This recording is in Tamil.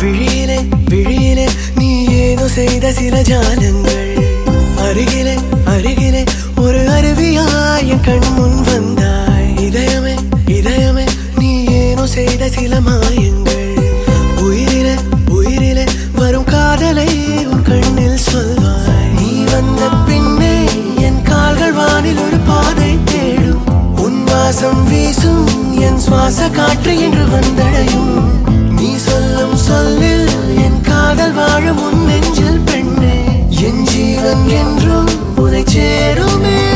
விழியிலே விழியிலே நீ ஏதோ செய்த சில ஜாலங்கள் அருகிலே அருகிலே ஒரு அருவியாய் என் கண் முன் வந்தாய் இதயமே இதயமே நீ ஏனோ செய்த சில மாயங்கள் உயிரிலே உயிரிலே வரும் காதலை உன் கண்ணில் சொல்வாய் நீ வந்த பின்னே என் கால்கள் வானில் ஒரு பாதை தேடும் உன் வாசம் வீசும் என் சுவாச காற்று என்று வந்தடையும் நீ சொல்லும் சொல்லில் என் காதல் வாழும் உன் நெஞ்சில் பெண்ணே என் ஜீவன் என்றும் உனை சேருமே